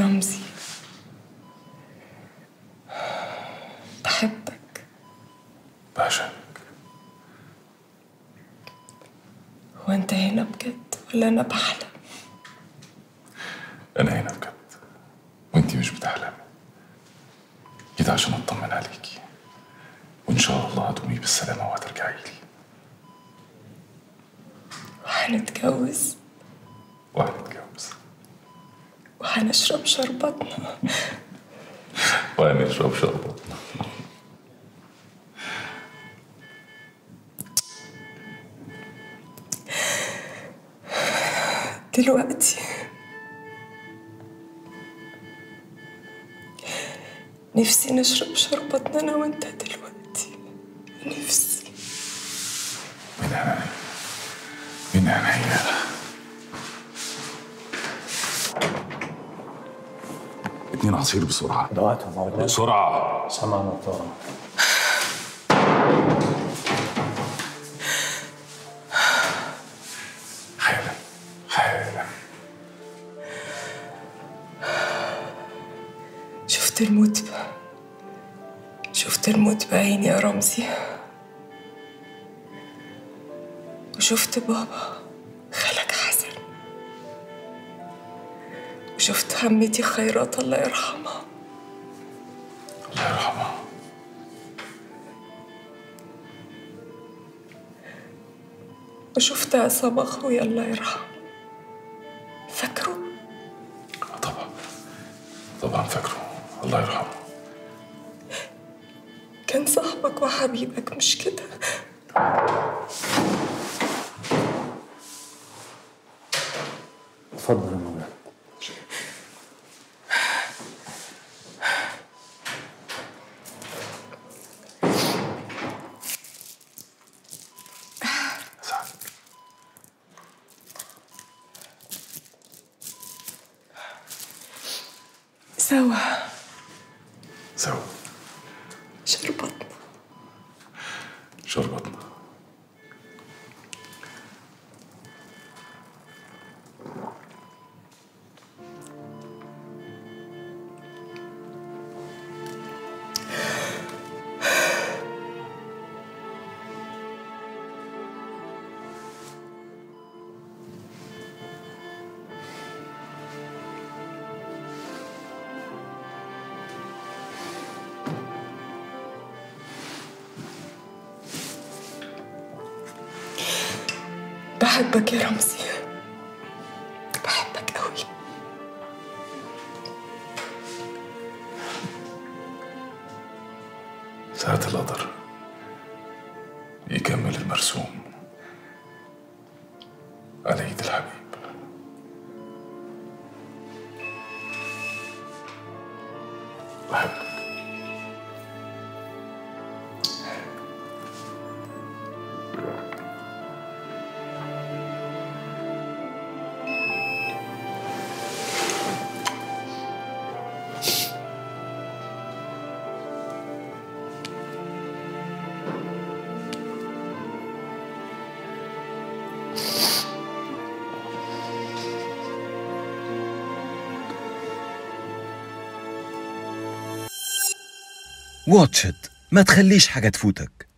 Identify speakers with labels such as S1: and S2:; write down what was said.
S1: رمزي بحبك
S2: بعشقك
S1: هو انت هنا بجد ولا انا بحلم
S2: أنا هنا بجد وأنتي مش بتحلمي كده عشان أطمن عليكي وإن شاء الله هتقومي بالسلامة وهترجعي لي
S1: وهنتجوز
S2: وهنتجوز
S1: وهنشرب شربتنا
S2: وهنشرب شربتنا
S1: دلوقتي نفسي نشرب شربتنا انا وانت دلوقتي نفسي
S2: من عينيا من عينيا اتنين عصير بسرعة
S3: دعواتهم مولانا
S2: بسرعة
S3: سمعنا وطاعنا
S2: حالا حالا
S1: شفت الموت بقى شفت الموت بعيني يا رمزي وشفت بابا خالك حسن وشفت عمتي خيرات الله يرحمها
S2: الله يرحمها
S1: وشفت عصام اخويا الله يرحمه فاكره
S2: آه طبعا طبعا فاكره الله يرحمه
S1: كان صاحبك وحبيبك مش كده
S3: تفضل يا مولانا
S2: سعد
S1: سوا
S2: سوا
S1: شربتنا
S2: شربتنا
S1: بحبك يا رمزي بحبك قوي
S2: ساعة القدر يكمل المرسوم على ايد الحبيب بحبك
S4: واتشت ما تخليش حاجة تفوتك